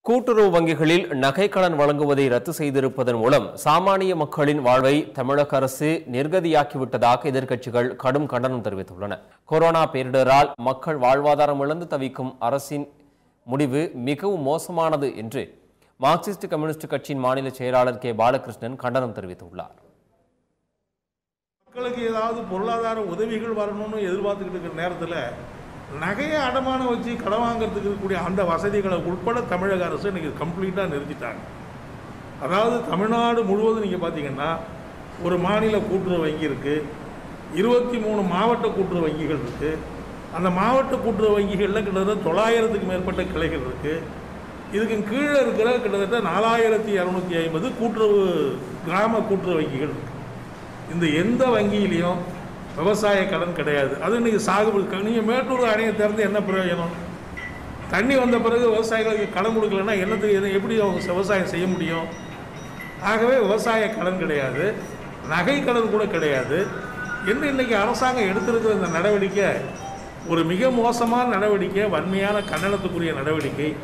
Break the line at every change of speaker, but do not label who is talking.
கூட்டுறவு வங்கிகளில் நகைக்கடன் வழங்குவதை ரத்து செய்திருப்பதன் மூலம் சாமானிய மக்களின் வாழ்வை தமிழக அரசு நிர்கதியாக்கிவிட்டதாக எதிர்க்கட்சிகள் கடும் கண்டனம் தெரிவித்துள்ளன கொரோனா பேரிடரால் மக்கள் வாழ்வாதாரம் இழந்து தவிக்கும் அரசின் முடிவு மிகவும் மோசமானது என்று மார்க்சிஸ்ட் கம்யூனிஸ்ட் கட்சியின் மாநில செயலாளர் கே பாலகிருஷ்ணன் கண்டனம் தெரிவித்துள்ளார்
மக்களுக்கு ஏதாவது பொருளாதார உதவிகள் வரணும்னு எதிர்பார்த்துக்கிட்டு இருக்கிற நேரத்தில் நகையை அடமானம் வச்சு கடன் வாங்குறதுக்கு இருக்கக்கூடிய அந்த வசதிகளை உட்பட தமிழக அரசு இன்னைக்கு கம்ப்ளீட்டாக நிறுத்திட்டாங்க அதாவது தமிழ்நாடு முழுவதும் நீங்கள் பார்த்தீங்கன்னா ஒரு மாநில கூட்டுறவு வங்கி இருக்குது இருபத்தி மூணு மாவட்ட கூட்டுறவு வங்கிகள் இருக்குது அந்த மாவட்ட கூட்டுறவு வங்கிகளில் கிட்டத்தட்ட தொள்ளாயிரத்துக்கு மேற்பட்ட கிளைகள் இருக்குது இதுக்கு கீழே இருக்கிற கிட்டத்தட்ட நாலாயிரத்தி இரநூத்தி ஐம்பது கூட்டுறவு கிராம கூட்டுறவு வங்கிகள் இருக்குது இந்த எந்த வங்கியிலையும் விவசாய கடன் கிடையாது அது இன்னைக்கு சாகுபடி நீங்கள் மேட்டூர் அணையை திறந்து என்ன பிரயோஜனம் தண்ணி வந்த பிறகு விவசாயிகளுக்கு கடன் கொடுக்கலன்னா என்னத்துக்கு எது எப்படி அவங்க விவசாயம் செய்ய முடியும் ஆகவே விவசாய கடன் கிடையாது நகை கடன் கூட கிடையாது என்ன இன்னைக்கு அரசாங்கம் எடுத்திருக்கிற இந்த நடவடிக்கை ஒரு மிக மோசமான நடவடிக்கை வன்மையான கண்டனத்துக்குரிய நடவடிக்கை